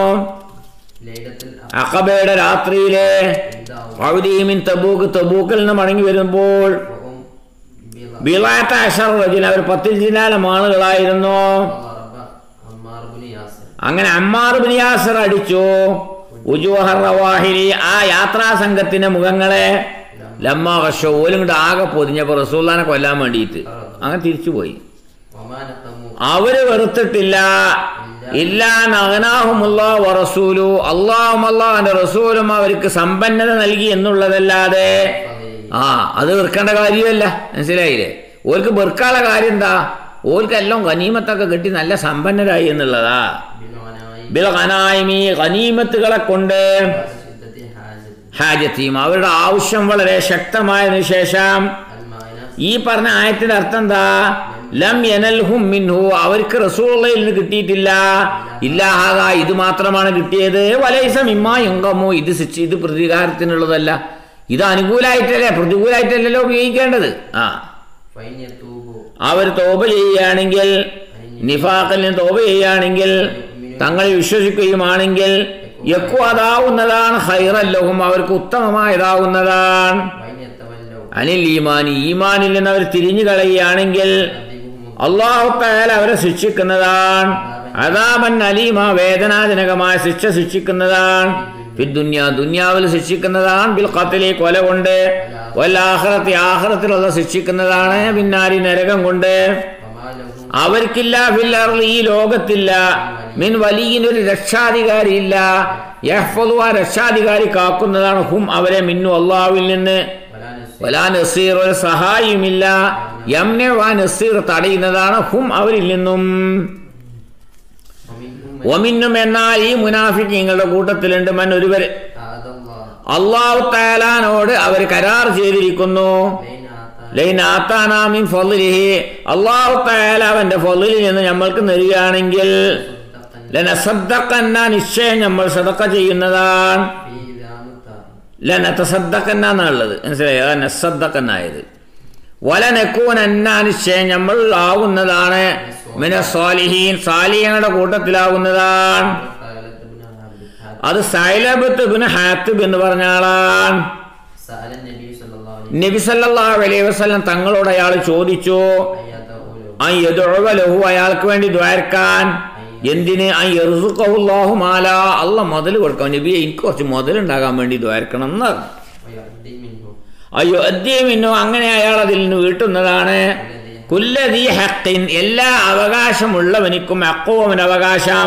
ലൈലത്തുൽ അഖബയുടെ രാത്രിയിലെ അഖദാവ് പൗദീമിൻ തബൂക്ക് തബൂക്കിൽ നിന്ന് മടങ്ങി വരുമ്പോൾ വഹും ബിള ബിളാത്ത അഷർ റജുൽ അവർ പത്തിൽ ജില്ലാലം ആളുകളായിരുന്നു ضرب അമ്മാർ ഇബ്നു യാസിർ അങ്ങനെ അമ്മാർ ബിൻ യാസർ അടിച്ചു ഉജൂഹർ റവാഹിരി ആ യാത്രാ സംഘത്തിന്റെ മുഖങ്ങളെ ലമ്മ വർഷം ഓലും കൊണ്ട് ആകെ പൊതിഞ്ഞപ്പോൾ റസൂല്ലാനെ കൊല്ലാൻ വേണ്ടിയിട്ട് അങ്ങനെ തിരിച്ചുപോയി വമാ നഖമു അവര് വെറുത്തിട്ടില്ല ഇല്ലാ നഗനാഹുമുള്ള റസൂലു അള്ളാഹും അള്ളാഹുന്റെ റസൂലും അവർക്ക് സമ്പന്നത നൽകി എന്നുള്ളതല്ലാതെ ഫളിൽ ആ അത് വെറുക്കേണ്ട കാര്യമല്ല മനസ്സിലായില്ലേ ഓർക്ക് വെറുക്കാനുള്ള കാര്യം എന്താ ഓർക്കെല്ലാം ഗനീമത്തൊക്കെ കിട്ടി നല്ല സമ്പന്നരായി എന്നുള്ളതാ ബിൽവനായി ബിൽ ഖനായിമി ഗനീമത്തുകളെ കൊണ്ട് ശുദ്ധത്തി ഹാജത്ത് ഹാജത്തിയും അവരുടെ ആവശ്യം വളരെ ശക്തമായതിനു ശേഷം അൽമാന ഈ പറഞ്ഞ ആയത്തിന്റെ അർത്ഥം എന്താ ലം യനൽഹും മിൻഹു അവർക്ക് റസൂള്ളയിൽ നിന്ന് കിട്ടിയിട്ടില്ല ഇല്ലാഹാക ഇത് മാത്രമാണ് കിട്ടിയത് വലൈസ മിമ്മ യുങ്കമോ ഇത് ശിക്ഷ ഇത് പ്രതികാരത്തിനുള്ളതല്ല ഇത് അനുകൂലമായിട്ടല്ലേ പ്രതികൂലമായിട്ടല്ലല്ലോ ഉപയോഗിക്കേണ്ടത് ആ ഫൈൻ യതൂബു അവർ തോപ ചെയ്യുകയാണെങ്കിൽ നിഫാഖിൽ നിന്ന് തോപ ചെയ്യുകയാണെങ്കിൽ തങ്ങൾ വിശ്വസിക്കുകയുമാണെങ്കിൽ യക്കു അതാവുന്നതാണ് ഹൈറല്ലഹും അവർക്ക് ഉത്തമമായതാവുന്നതാണ് ഫൈൻ യതവല്ലു അനിൽ ഈമാൻ ഈമാനിൽ നിന്ന് അവർ തിരിഞ്ഞു കളയുകയാണെങ്കിൽ അദിബുഹും അള്ളാഹു തായാൽ അവരെ ശിക്ഷിക്കുന്നതാണ് അതാപൻ അലീമ വേദനാജനകമായ ശിക്ഷ ശിക്ഷിക്കുന്നതാണ് ദുന്യ ദുന്യാവിൽ ശിക്ഷിക്കുന്നതാണ് ബിൽ ഖത്തിലെ കൊല കൊണ്ട് വല്ലാഹറത്തി ആഹ്റത്തിലുള്ള ശിക്ഷിക്കുന്നതാണ് പിന്നാരി നരകം കൊണ്ട് വമാ ലഹു അവർക്കില്ല ഫില്ലറിൽ ഈ ലോകത്തില്ല മിൻ വലിയൊരു രക്ഷാധികാരി ഇല്ല യഹ്ഫദു ആ രക്ഷാധികാരി കാക്കുന്നതാണ് ഹും അവരെ മിന്നു അള്ളാഹുവിൽ നിന്ന് വലാ നസ് വലാ നസീർ ഒരു സഹായിയുമില്ല യംനെ വാ നസീർ തടയുന്നതാണ് ഹും അവരിൽ നിന്നും വമിൻഹും ഒമിന്നും എന്നാൽ ഈ മുനാഫിക്കങ്ങളുടെ കൂട്ടത്തിലുണ്ട് മൻ ഒരുവർ ആദല്ലാഹ് അള്ളാഹു താലാനോട് അവർ കരാർ ചെയ്തിരിക്കുന്നു ലൈൻ ആതാ ലൈൻ ആത്താനാമിൻ ഫളിഹി അള്ളാഹു താല അവന്റെ ഫളിൽ നിന്ന് നമ്മൾക്ക് നൽകുകയാണെങ്കിൽ സുദ്ദഖൻ ലനസദ്ദഖന്ന നിശ്ചയം നമ്മൾ സദക്ക ചെയ്യുന്നതാണ് ഫീ ഇദാമുത്താ ലനതസദ്ദഖന്ന എന്നുള്ളത് മനസ്സിലായോ നസദ്ദഖന്നായത് വലനക്കൂനന്ന നിശ്ചയം നമ്മൾ ആവുന്നതാണ് മിന സ്വാലിഹീൻ സാലിഹങ്ങളുടെ കൂട്ടത്തിലാവുന്നതാണ് ഖാലത്ത് ഇബ്നു അബ്ദുൽ ഹാദ് അത് സൈലബത്ത് ബിൻ ഹാത്തിബ് എന്ന് പറഞ്ഞ ആളാണ് സഅല നബി സല്ലല്ലാഹു അലൈഹി നബി സല്ലല്ലാഹു അലൈഹി വസല്ലം തങ്ങളോട് അയാൾ ചോദിച്ചു അയ്യദഉലു ആ യദുഅ ലഹു അയാൾക്ക് വേണ്ടി ദ്വാരക്കാൻ എന്തിന് ആ യർസുഖഹുല്ലാഹു മാല അല്ല മുതൽ കൊടുക്കാം നബിയെ എനിക്ക് കുറച്ച് മുതൽ ഉണ്ടാകാൻ വേണ്ടി ദ്വാരക്കണം എന്ന് പറഞ്ഞു. വയഅദി മിൻഹു അയ്യോ അദ്യമിന്നു അങ്ങനെ അയാൾ അതിൽ നിന്ന് വീട്ടുന്നതാണ് കുല്ലതീ ഹക്കിൻ എല്ലാ അവകാശമുള്ളവനിക്കും അക്കോവൻ അവകാശം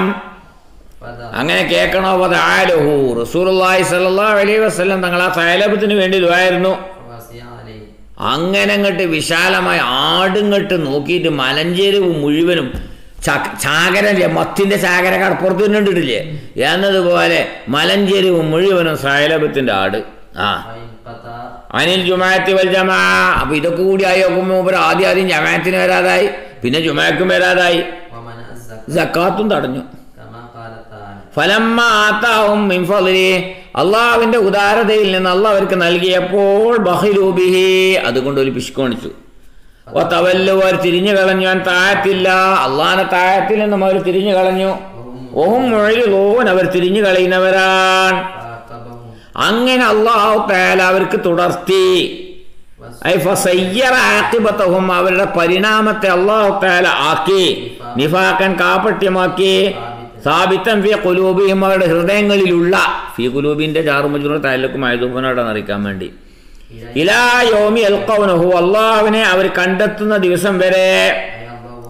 ഫദ അങ്ങനെ കേൾക്കണോ ആലഹു റസൂലുള്ളാഹി സ്വല്ലല്ലാഹു അലൈഹി വസല്ലം തങ്ങൾ ആ സൈലബത്തിന് വേണ്ടി ഇതുവായിരുന്നു ഫവാസിയ അലൈഹി അങ്ങനെ അങ്ങോട്ട് വിശാലമായ ആടുങ്ങട്ട് നോക്കിയിട്ട് മലഞ്ചെരുവ് മുഴുവനും ച- ചാകരല്ലേ മത്തിന്റെ ചാകര കടപ്പുറത്ത് നിന്നിട്ടില്ലേ എന്നതുപോലെ മലഞ്ചെരുവ് മുഴുവനും സൈലബത്തിന്റെ ആട് ആ ഫൈൻ ഖതാ അനിൽ ജുമാഅത്തി വൽ ജമാ അപ്പൊ ഇതൊക്കെ കൂടി ആയി നോക്കുമ്പോൾ ഇവർ ആദ്യം ആദ്യം ജമാഅത്തിന് വരാതായി പിന്നെ ജുമാക്കും വരാതായി വമന അസ്സക സക്കാത്തും തടഞ്ഞു കമാ ഖാല തആല ഫലമ്മ ആത്താവും മിൻഫലി അള്ളാഹുവിന്റെ ഉദാരതയിൽ നിന്ന് അള്ളാഹ് അവർക്ക് നൽകിയപ്പോൾ ബഹിലൂബിഹി അതുകൊണ്ട് ഒരു പിഷ്കോണിച്ചു ഓ തവല്ലു അവർ തിരിഞ്ഞു കളഞ്ഞു ഞാൻ താഴത്തില്ല അള്ളാഹിനെ താഴത്തിൽ നിന്നും അവർ തിരിഞ്ഞു കളഞ്ഞു ഓഹും മൊഴിലോൻ അവർ തിരിഞ്ഞു കളയുന്നവരാണ് ഫഅഖബഹും അങ്ങനെ അള്ളാഹു താല അവർക്ക് തുടർത്തി വസ് ഐ ഫസയ്യറ ആഖിബത്തഹും അവരുടെ പരിണാമത്തെ അള്ളാഹു താല ആക്കി നിഫാക്കൻ കാപട്യമാക്കി സാബിത്തം ഫി കുലൂബിയും അവരുടെ ഹൃദയങ്ങളിലുള്ള ഫി കുലൂബിന്റെ ചാറുമജുറ താലക്കും ആയതുപോനോടെ അറിയിക്കാൻ വേണ്ടി ഇലാ യോമി എൽക്കൗനഹു അള്ളാഹുവിനെ അവർ കണ്ടെത്തുന്ന ദിവസം വരെ അയ്യദഉഹും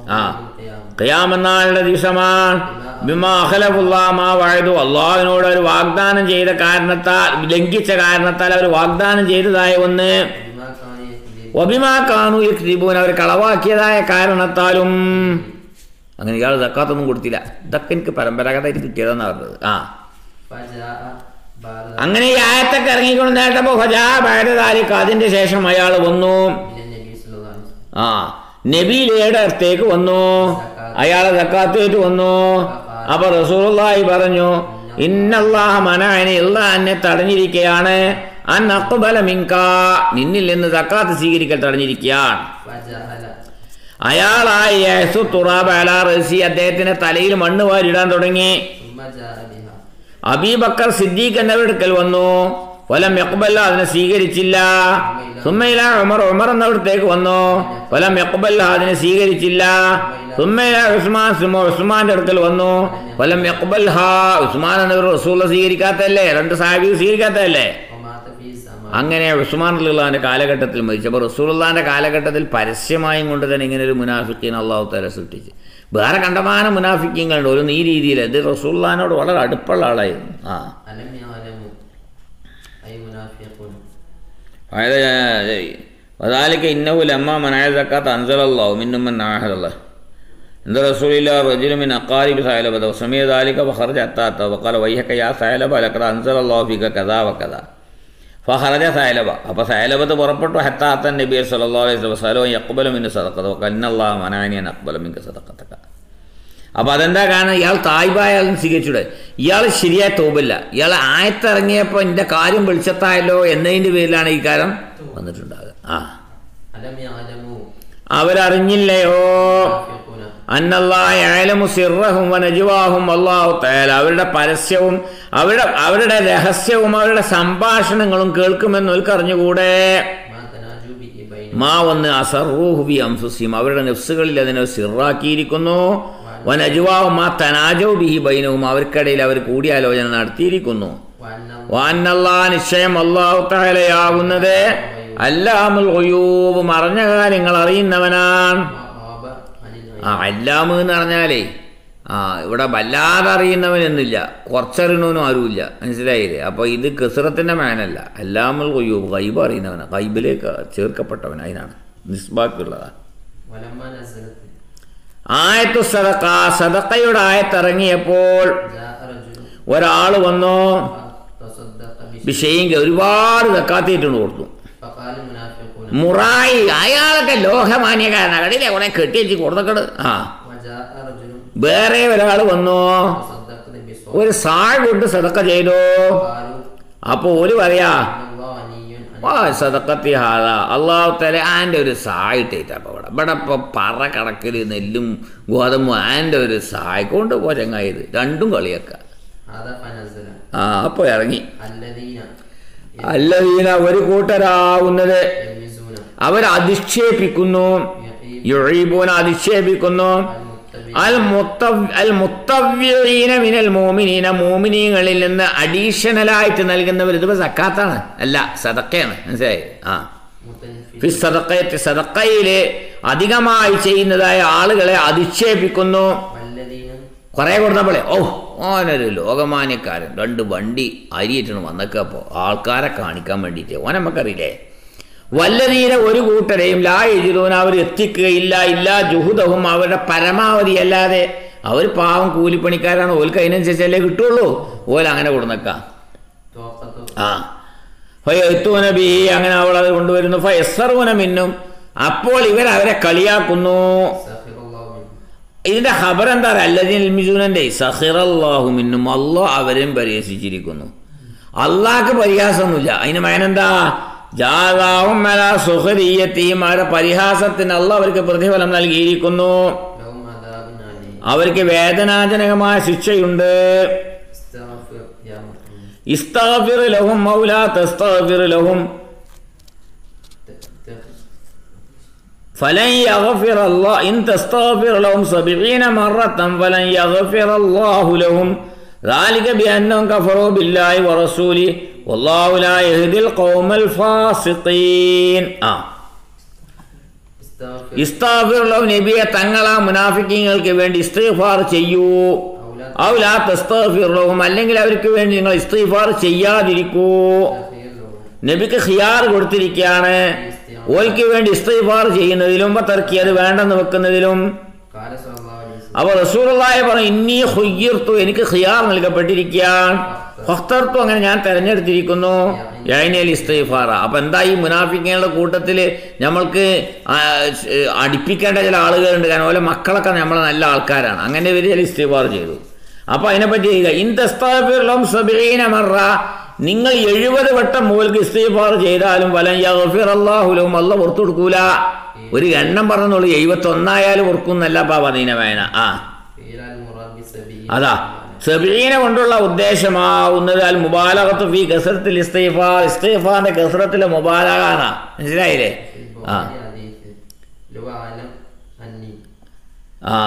ആ القيامة ഖിയാമെന്നാളുടെ ദിവസമാണ് ബിമാ അഖലഫുല്ലാ മാ വഅദു അള്ളാഹുവിനോട് അവർ വാഗ്ദാനം ചെയ്ത കാരണത്താൽ ലംഘിച്ച കാരണത്താൽ അവർ വാഗ്ദാനം ചെയ്തതായ ഒന്ന് بما كان يكذب ഒബിമാ കാണു യക്തിബൂൻ അവർ കളവാക്കിയതായ കാരണത്താലും അങ്ങനെ ഇയാൾ ദക്കാത്തൊന്നും കൊടുത്തില്ല ഇതൊക്കെ എനിക്ക് പരമ്പരാഗതമായിട്ട് കിട്ടിയതെന്നാണ് പറഞ്ഞത് ആ فجاء بعد അങ്ങനെ ഈ ആയത്തൊക്കെ ഇറങ്ങിക്കൊണ്ട് നേട്ടപ്പോൾ ഹജാ ബാരതാലിക്ക് അതിന്റെ ശേഷം അയാൾ വന്നു من النبي صلى الله عليه وسلم ആ നബിയിലയുടെ അടുത്തേക്ക് വന്നു അയാളെ ദക്കാത്തേറ്റ് വന്നു അപ്പൊ റസൂലുള്ളാഹി പറഞ്ഞു ഇന്നല്ലാഹ മനഅനി ഇല്ല എന്നെ തടഞ്ഞിരിക്കുകയാണ് അൻ അഖ്ബല മിൻക നിന്നിൽ നിന്ന് ദക്കാത്ത് സ്വീകരിക്കൽ തടഞ്ഞിരിക്കുകയാണ് فجعل അയാളായ യേസു തുറാബ് അലാ റസി അദ്ദേഹത്തിന്റെ തലയിൽ മണ്ണ് വാരിടാൻ തുടങ്ങി ثم جاء بها അബീബക്കർ സിദ്ദീഖ് എന്നവരുടെ അടുക്കൽ വന്നു വലം യക്ബല്ല അതിനെ സ്വീകരിച്ചില്ല സുമ്മയില ഉമർ ഉമർ എന്നവിടത്തേക്ക് വന്നു വലം യക്ബല്ല അതിനെ സ്വീകരിച്ചില്ല സുമ്മയില ഉസ്മാൻ സുമ ഉസ്മാന്റെ അടുക്കൽ വന്നു വലം യക്ബൽ ഹാ ഉസ്മാൻ എന്നവർ റസൂല സ്വീകരിക്കാത്തല്ലേ രണ്ട് സാഹിബ് സ്വീകരിക്കാത്തല്ലേ ومات في زمان അങ്ങനെ ഉസ്മാൻ അള്ളാന്റെ കാലഘട്ടത്തിൽ മരിച്ചപ്പോൾ റസൂലുള്ളാന്റെ കാലഘട്ടത്തിൽ പരസ്യമായും കൊണ്ട് തന്നെ ഇങ്ങനെ ഒരു മുനാഫിക്കീൻ അള്ളാഹു തല സൃഷ്ടിച്ച് വേറെ കണ്ടമാനം മുനാഫിക്കങ്ങളുണ്ട് ഒരു ഈ രീതിയിൽ ഇത് റസൂല്ലാനോട് വളരെ അടുപ്പുള്ള ആളായിരുന്നു ആ ألم يعلموا أي منافقون അതായത് وذلك إنه لما منع الزكاة أنزل الله منهم من عاهد الله عند رسول الله رجل من أقارب ثعلبة وسمع ذلك فخرج حتى أتى وقال ويحك يا ثعلبة لقد أنزل الله فيك كذا وكذا فخرج ثعلبة അപ്പോൾ ثعلبة പുറപ്പെട്ടു حتى أتى النبي صلى الله عليه وسلم وسأله أن يقبل منه صدقته وقال إن الله منعني أن أقبل منك صدقتك അപ്പോൾ അതെന്താ കാരണം ഇയാൾ തായ്പായാലും സ്വീകരിച്ചൂടെ ഇയാൾ ശരിയായ തോപില്ല ഇയാൾ ആയത്തിറങ്ങിയപ്പോൾ എൻ്റെ കാര്യം വെളിച്ചത്തായല്ലോ എന്നതിൻ്റെ പേരിലാണ് ഈ കാര്യം വന്നിട്ടുണ്ടാകുക ആ ألم يعلموا അവരറിഞ്ഞില്ലയോ منافقون അന്നല്ലാഹു സിറഹും വനജുവാഹും അള്ളാഹു തആല അവരുടെ പരസ്യവും അവരുടെ അവരുടെ രഹസ്യവും അവരുടെ സംഭാഷണങ്ങളും കേൾക്കുമെന്ന് അവർക്ക് അറിഞ്ഞുകൂടെ ما تناجوا به بين മാ വന്ന് അസറൂഹു ബി അംഫുസിയും അവരുടെ നെഫ്സുകളിൽ അതിനെ സിറാക്കിയിരിക്കുന്നു വനജുവാഹും മാ തനാജോ ബിഹി ബൈനവും അവർക്കിടയിൽ അവർ കൂടിയാലോചന നടത്തിയിരിക്കുന്നു وأن വാനല്ലാ നിശ്ചയം അള്ളാഹു തആലയാകുന്നത് അല്ലാമുൽ ഖുയൂബ് മറഞ്ഞ കാര്യങ്ങൾ അറിയുന്നവനാണ് ما غاب عن العلم ആ അല്ലാമ് എന്ന് പറഞ്ഞാലേ ആ ഇവിടെ വല്ലാതെ അറിയുന്നവനൊന്നുമില്ല കുറച്ചറിയണവനും ആരുമില്ല മനസ്സിലായില്ലേ അപ്പോൾ ഇത് കെസുറത്തിൻ്റെ മേനല്ല അല്ലാമുൽ കൊയ്യൂബ് കൈബ് അറിയുന്നവനാണ് കൈബിലേക്ക് ചേർക്കപ്പെട്ടവൻ അതിനാണ് നിസ്ബാക്കുള്ളതാണ് ولما نزلت ആയത്തു സദക്ക സദക്കയുടെ ആയത്തിറങ്ങിയപ്പോൾ جاء رجل ഒരാൾ വന്നു تصدق بشيء വിഷയം ഒരുപാട് തക്കാത്തിയിട്ടുണ്ട് കൊടുത്തു فقال المنافقون മുറായി അയാളൊക്കെ ലോകമാന്യക്കാരനാണ് കടിയിലെ കുറെ കെട്ടി വെച്ച് കൊടുത്തക്കട് ആ وجاء رجل വേറെ ഒരാൾ വന്നു تصدق بصوت ഒരു സാഴ് കൊണ്ട് സദക്ക ചെയ്തു قالوا അപ്പോൾ ഒരു പറയാ إن الله غني عن വാ സദക്കത്തി ഹാദ അള്ളാഹു തല ആൻ്റെ ഒരു സായിട്ടേറ്റ അപ്പോൾ ഇവിടെ ഇവിടെ ഇപ്പോൾ പറ കണക്കിൽ നെല്ലും ഗോതമ്പും ആൻ്റെ ഒരു സായ കൊണ്ട് പോ ചങ്ങായത് രണ്ടും കളിയാക്ക هذا فنزل ആ അപ്പോൾ ഇറങ്ങി الذين അല്ലതീന ഒരു കൂട്ടരാവുന്നത് يلمزون അവർ അധിക്ഷേപിക്കുന്നു യുഴീബൂന അധിക്ഷേപിക്കുന്നു المتبعين അൽ മുത്തവ് അൽ മുത്തവ്യീന മിനൽ മോമിനീന മോമിനീങ്ങളിൽ നിന്ന് അഡീഷണലായിട്ട് നൽകുന്നവർ ഇതിപ്പോൾ സക്കാത്താണ് അല്ല സദക്കയാണ് മനസ്സിലായി ആ متنفذين ഫി സദക്കയത്ത് സദക്കയില് അധികമായി ചെയ്യുന്നതായ ആളുകളെ അധിക്ഷേപിക്കുന്നു والذين കുറെ കൊടുത്തപ്പോളെ ഓ ഓനൊരു ലോകമാന്യക്കാരൻ രണ്ട് വണ്ടി അരിയിട്ടാണ് വന്നേക്കപ്പോൾ ആൾക്കാരെ കാണിക്കാൻ വേണ്ടിയിട്ട് ഓൻ നമുക്കറിയില്ലേ വല്ലതീര ഒരു കൂട്ടരെയും ലാ എഴുതൂന അവർ എത്തിക്കുകയില്ല ഇല്ല ജുഹുദവും അവരുടെ പരമാവധി അല്ലാതെ അവർ പാവം കൂലിപ്പണിക്കാരാണ് ഓൽക്ക് അതിനനുസരിച്ചല്ലേ കിട്ടുള്ളൂ ഓൽ അങ്ങനെ കൊടുന്നേക്കാം توقته ആ ഫയത്തൂന ബി അങ്ങനെ അവൾ അത് കൊണ്ടുവരുന്നു ഫയസർവന മിന്നും അപ്പോൾ ഇവർ അവരെ കളിയാക്കുന്നു سخر الله منه ഇതിന്റെ ഖബർ എന്താ അല്ലദീൻ മിജുനന്റെ സഹിറല്ലാഹു മിന്നും അള്ളാഹ് അവരെയും പരിഹസിച്ചിരിക്കുന്നു അള്ളാഹ്ക്ക് പരിഹാസമൊന്നുമില്ല അതിന് മേനെന്താ ജാതാവും മല സുഹരീയത്തെയും അവരുടെ പരിഹാസത്തിന് അള്ളാഹ് അവർക്ക് പ്രതിഫലം നൽകിയിരിക്കുന്നു لهم عذاب أليم അവർക്ക് വേദനാജനകമായ ശിക്ഷയുണ്ട് استغفر يا محمد ഇസ്താഫിർ ലഹും മൗലാ തസ്താഫിർ ലഹും فلن يغفر الله إن تستغفر لهم سبعين مرة فلن يغفر الله لهم ذلك بأنهم كفروا بالله ورسوله والله لا يهدي القوم الفاسقين آه استغفر ഇസ്താഫിറുള്ള നബിയെ തങ്ങളാ മുനാഫിക്കങ്ങൾക്ക് വേണ്ടി ഇസ്തിഫാർ ചെയ്യൂ ഔലാ തസ്തഫിറുള്ളവും അല്ലെങ്കിൽ അവർക്ക് വേണ്ടി നിങ്ങൾ ഇസ്തിഫാർ ചെയ്യാതിരിക്കൂ നബിക്ക് ഖിയാർ കൊടുത്തിരിക്കുകയാണ് ഓൽക്ക് വേണ്ടി ഇസ്തിഫാർ ചെയ്യുന്നതിലും തർക്കി അത് വേണ്ടെന്ന് വെക്കുന്നതിലും قال صلى الله عليه وسلم അപ്പൊ റസൂലുള്ളാഹി പറഞ്ഞു ഇന്നി ഹുയ്യിർത്തു എനിക്ക് ഖിയാർ നൽകപ്പെട്ടിരിക്കുകയാണ് ഫഖ്തർത്തു അങ്ങനെ ഞാൻ തെരഞ്ഞെടുത്തിരിക്കുന്നു യൈനൽ ഇസ്തിഫാറ അപ്പൊ എന്താ ഈ മുനാഫിക്കങ്ങളുടെ കൂട്ടത്തിൽ നമ്മൾക്ക് ആ, ഏ, അടുപ്പിക്കേണ്ട ചില ആളുകളുണ്ട് കാരണം ഓലെ മക്കളൊക്കെ നമ്മളെ നല്ല ആൾക്കാരാണ് അങ്ങനെ ഇവർ ചില ഇസ്തിഫാർ ചെയ്തു അപ്പൊ അതിനെപ്പറ്റി ഇന്തസ്താഫിറും സബീന മറ നിങ്ങൾ എഴുപത് വട്ടം മൂലക്ക് ഇസ്തിഫാർ ചെയ്താലും വലം യഗ്ഫിർ അല്ലാഹുലവും അല്ല പുറത്തു കൊടുക്കൂല ഒരു എണ്ണം പറഞ്ഞോളൂ എഴുപത്തി ഒന്നായാലും ഓർക്കുന്നല്ല പാ പതീന വേന ആ قيل المراد بالسبيل അതാ സെബീന കൊണ്ടുള്ള ഉദ്ദേശമാവുന്നത് അൽ മുബാലകത്ത് ഫി കസറത്തിൽ ഇസ്തീഫാർ ഇസ്തീഫാറിന്റെ കസറത്തിലെ മുബാലകാണ് മനസ്സിലായില്ലേ في ആ البخاري حديث لو أعلم أني ആ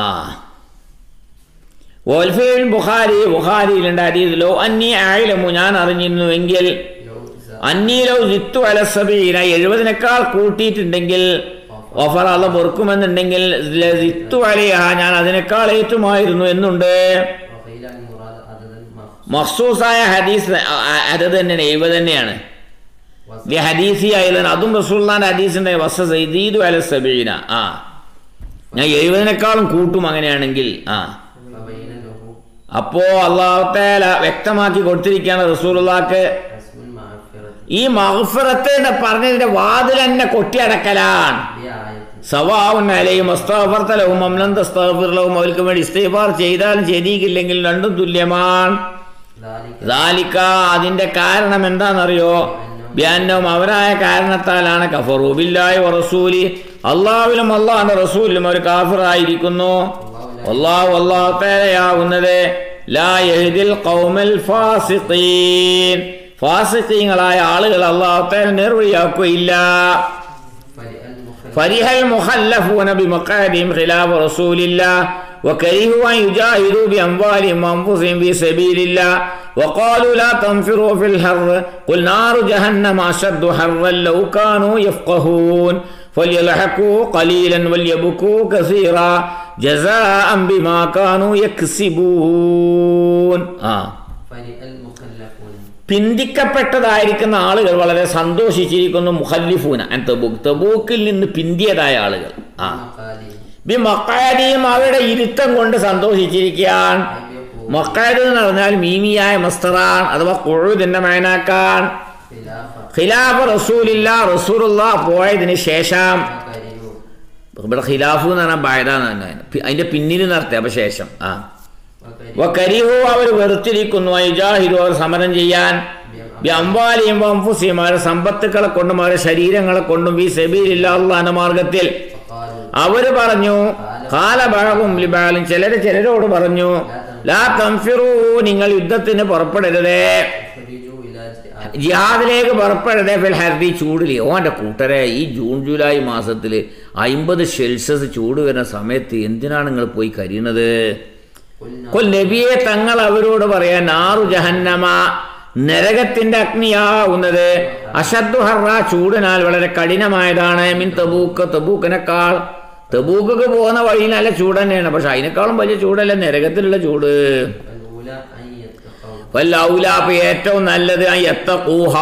വൽഫിൽ ബുഖാരി ബുഖാരിയിലുണ്ട് ഹദീസിലോ അന്നി ആയിലമു ഞാൻ അറിഞ്ഞിരുന്നുവെങ്കിൽ لو إذا അന്നീലോ ജിത്തു അലസബീന എഴുപതിനേക്കാൾ കൂട്ടിയിട്ടുണ്ടെങ്കിൽ ഓഫർ അള്ള പൊറുക്കുമെന്നുണ്ടെങ്കിൽ ജിത്തു അലിയ ഞാൻ അതിനേക്കാൾ ഏറ്റുമായിരുന്നു എന്നുണ്ട് وقيل المراد عدد المخصوص മഖ്സൂസായ ഹദീസ് അ- അ- അത് തന്നെയാണ് എഴുപത് തന്നെയാണ് ഈ ഹദീസി ആയതാണ് അതും റസൂള്ളാന്റെ ഹദീസിന്റെ വസ സൈദീദു അല സബീന ആ ഞാൻ എഴുപതിനേക്കാളും കൂട്ടും അങ്ങനെയാണെങ്കിൽ ആ فبين له അപ്പോ അള്ളാഹുത്തേല വ്യക്തമാക്കി കൊടുത്തിരിക്കുകയാണ് റസൂലുള്ളാക്ക് حسب المغفرة ഈ മഹഫറത്ത് എന്ന് പറഞ്ഞതിന്റെ വാതിൽ തന്നെ കൊട്ടിയടക്കലാണ് بآية സവാവുൻ അലയും അസ്താഫർത്തലവും അമ്ലന്തസ്താഫിറലവും അവർക്ക് വേണ്ടി ഇസ്തീഫാർ ചെയ്താലും ചെയ്തിയില്ലെങ്കിൽ രണ്ടും തുല്യമാണ് ذلك ദാലിക്ക അതിന്റെ കാരണം എന്താണെന്നറിയോ ബ്യാന്നവും അവരായ കാരണത്താലാണ് കഫറൂബില്ലായി റസൂലി അള്ളാഹുവിലും അള്ളാഹിന്റെ റസൂലിലും ഒരു കാഫിറായിരിക്കുന്നു അള്ളാഹു അള്ളാഹു തേരയാവുന്നത് ലാ യഹ്ദിൽ ഖൗമൽ ഫാസിഖീൻ ഫാസിഖീങ്ങളായ ആളുകൾ അള്ളാഹു തേര നേർവഴിയാക്കുകയില്ല فلأن فرح المخلفون بمقعدهم خلاف رسول الله وكرهوا أن يجاهدوا بأموالهم وأنفسهم في سبيل الله وقالوا لا تنفروا في الحر قل نار جهنم أشد حرا لو كانوا يفقهون فليضحكوا قليلا وليبكوا كثيرا جزاء بما كانوا يكسبون آه. فرح المخلفون പിന്തിക്കപ്പെട്ടതായിരിക്കുന്ന ആളുകൾ വളരെ സന്തോഷിച്ചിരിക്കുന്നു മുഖല്ലിഫൂന and തബൂക്ക് തബൂക്കിൽ നിന്ന് പിന്തിയതായ ആളുകൾ ആ مقالي ബി മക്കാരിയും അവരുടെ ഇരുത്തം കൊണ്ട് സന്തോഷിച്ചിരിക്കുകയാണ് മക്കാരി എന്ന് പറഞ്ഞാൽ മീമിയായ മസ്തറാൻ അഥവാ കൊഴുതിന്റെ മേനാക്കാൻ خلافة ഖിലാഫ് റസൂലില്ല റസൂലുള്ള പോയതിന് ശേഷം وكرهوا ഇവിടെ ഖിലാഫു എന്ന് പറഞ്ഞാൽ ബായതാന്ന് തന്നെ അതിന്റെ പിന്നിൽ നടത്തി അപ്പൊ ശേഷം ആ وكرهوا വക്കരിഹു അവർ വെറുത്തിരിക്കുന്നു അയ്ജാഹിദു അവർ സമരം ചെയ്യാൻ അമ്പാലിയും വംഫുസിയും അവരുടെ സമ്പത്തുക്കളെ കൊണ്ടും അവരുടെ ശരീരങ്ങളെ കൊണ്ടും ഈ സെബീലില്ല അള്ളാന്റെ മാർഗത്തിൽ فقالوا അവര് പറഞ്ഞു കാലഭാഗവും ലിബാലും ചിലര് ചിലരോട് പറഞ്ഞു ലാ തംഫിറൂ നിങ്ങൾ യുദ്ധത്തിന് പുറപ്പെടരുതേ خرجوا إلى جهاد ജിഹാദിലേക്ക് പുറപ്പെടരുതേ ഫിൽ ഹർദി ചൂടിൽ ഓന്റെ കൂട്ടരെ ഈ ജൂൺ ജൂലൈ മാസത്തിൽ അമ്പത് സെൽഷ്യസ് ചൂട് വരുന്ന സമയത്ത് എന്തിനാണ് നിങ്ങൾ പോയി കരിയുന്നത് قلنا കൊൽ നബിയെ തങ്ങൾ അവരോട് പറയാൻ നാറു ജഹന്നമ നരകത്തിന്റെ അഗ്നിയാവുന്നത് അഷദ്ദു ഹറ ചൂടിനാൽ വളരെ കഠിനമായതാണ് മിൻ തബൂക്ക് തബൂക്കിനേക്കാൾ തബൂക്കൊക്കെ പോകുന്ന വഴി നല്ല ചൂട് തന്നെയാണ് പക്ഷെ അതിനേക്കാളും വലിയ ചൂടല്ല നരകത്തിലുള്ള ചൂട് الأولى أن يتقوا വല്ലൗലാപ്പ് ഏറ്റവും നല്ലത് ആ യത്തഖൂഹ.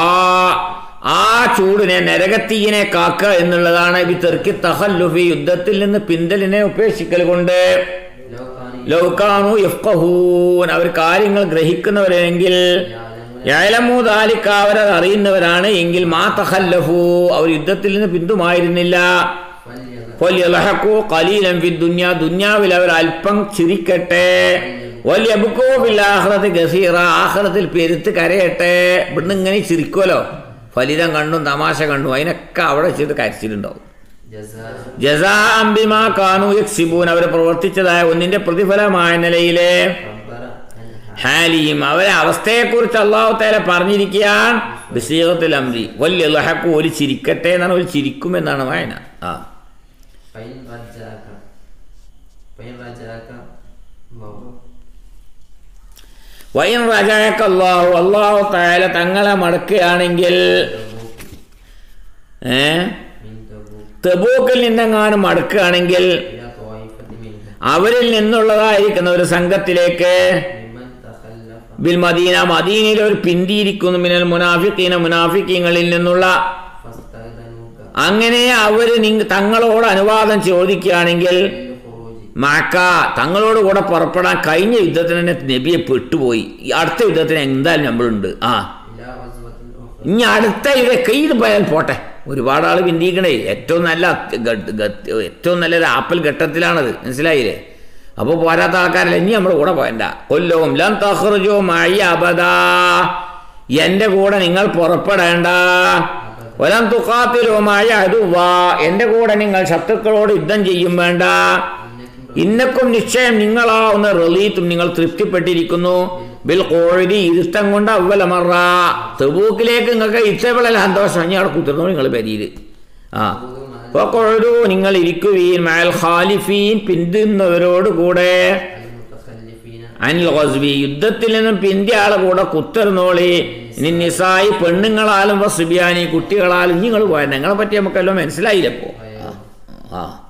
ആ ചൂടിനെ നരകത്തീയനെ കാക്കുക എന്നുള്ളതാണ് ഈ തെർക്കി തഹല്ലുഫി യുദ്ധത്തിൽ നിന്ന് പിന്തലിനെ ഉപേക്ഷിക്കൽ കൊണ്ട് لو كانوا ലൗകാനു യഫ്ഖഹൂൻ അവർ കാര്യങ്ങൾ ഗ്രഹിക്കുന്നവരെങ്കിൽ യഅലമൂദാലിക്ക അവരത് അറിയുന്നവരാണ് എങ്കിൽ മാ തഖല്ലഫു അവർ യുദ്ധത്തിൽ നിന്ന് പിന്തുമായിരുന്നില്ല فليضحكوا ഫല്യളഹഖു ഖലീലൻ ഫി ദുനിയ ദുനിയാവിൽ അവർ അല്പം ചിരിക്കട്ടെ വല്യബ്കൂ ഫിൽ ആഖിറതി ഗസീറ ആഖിറത്തിൽ പെരുത്ത് കരയട്ടെ ഇവിടുന്ന് ഇങ്ങനെ ചിരിക്കുമല്ലോ ഫലിതം കണ്ടും തമാശ കണ്ടും അതിനൊക്കെ അവിടെ ചെയ്ത് കരച്ചിട്ടുണ്ടാവും جزاء ജസാ അംബിമാ കാനു യക്സിബൂൻ അവർ പ്രവർത്തിച്ചതായ ഒന്നിന്റെ പ്രതിഫലമായ നിലയിലെ عبر عن ഹാലിയും അവരെ അവസ്ഥയെക്കുറിച്ച് അള്ളാഹു തേല പറഞ്ഞിരിക്കാൻ ബിസീകത്തിൽ അംരി വലിയ ലഹക്കു ഒരു ചിരിക്കട്ടെ എന്നാണ് ഒരു ചിരിക്കുമെന്നാണ് വായന ആ فإن رجاك فإن رجاك الله വൈൻ റജായക്ക് അള്ളാഹു അള്ളാഹു തായാല തങ്ങളെ മടക്കുകയാണെങ്കിൽ تبوك ഏ من تبوك തെബൂക്കിൽ നിന്നെങ്ങാനും മടക്കുകയാണെങ്കിൽ إلى طائفة منهم അവരിൽ നിന്നുള്ളതായിരിക്കുന്ന ഒരു സംഘത്തിലേക്ക് ممن تخلف ബിൽ മദീന മദീനയിൽ ഒരു പിന്തിയിരിക്കുന്നു മിനൽ മുനാഫിക്കീന മുനാഫിക്കീങ്ങളിൽ നിന്നുള്ള فاستأذنوك അങ്ങനെ അവർ നിങ്ങ തങ്ങളോട് അനുവാദം ചോദിക്കുകയാണെങ്കിൽ للخروج മാക്ക തങ്ങളോട് കൂടെ പുറപ്പെടാൻ കഴിഞ്ഞ യുദ്ധത്തിന് തന്നെ നബിയെ പെട്ടുപോയി ഈ അടുത്ത യുദ്ധത്തിന് എന്തായാലും നമ്മളുണ്ട് ആ إلى غزوة أخرى ഇനി അടുത്ത ഇതൊക്കെ ഇത് പോയാൽ പോട്ടെ ഒരുപാട് ആൾ പിന്തിക്കണേ ഏറ്റവും നല്ല ഗ- ഗ- ഏറ്റവും നല്ലൊരു ആപ്പൽ ഘട്ടത്തിലാണത് മനസ്സിലായില്ലേ അപ്പോൾ പോരാത്ത ആൾക്കാരല്ല ഇനി നമ്മുടെ കൂടെ പോയണ്ട കൊല്ലവും ലം തഹ്റുജോ മഴ അബദാ എൻ്റെ കൂടെ നിങ്ങൾ പുറപ്പെടേണ്ട ഒലം തുക്കാത്തിലോ മഴ അതുവാ എൻ്റെ കൂടെ നിങ്ങൾ ശത്രുക്കളോട് യുദ്ധം ചെയ്യും വേണ്ട إنكم ഇന്നക്കും നിശ്ചയം നിങ്ങളാവുന്ന റലീത്തും നിങ്ങൾ തൃപ്തിപ്പെട്ടിരിക്കുന്നു ബിൽ കോഴി ഇരുത്തം കൊണ്ട് അവലമറ തെബൂക്കിലേക്ക് നിങ്ങൾക്ക് ഇച്ചവളല്ല സന്തോഷം ഇനി അവിടെ കുത്തിർന്നു നിങ്ങൾ പെരിയിൽ ആ അപ്പോൾ കൊഴു നിങ്ങൾ ഇരിക്കുവീൻ മയൽ ഖാലിഫീൻ പിന്തുന്നവരോട് കൂടെ المتخلفين അനിൽ ഗസ്ബി യുദ്ധത്തിൽ നിന്നും പിന്തിയ ആളെ കൂടെ കുത്തിർന്നോളി ഇനി നിസായി പെണ്ണുങ്ങളാലും വസുബിയാനി കുട്ടികളാലും നിങ്ങൾ പോയാൽ നിങ്ങളെ പറ്റി നമുക്കെല്ലാം മനസ്സിലായില്ലപ്പോ ആ ആ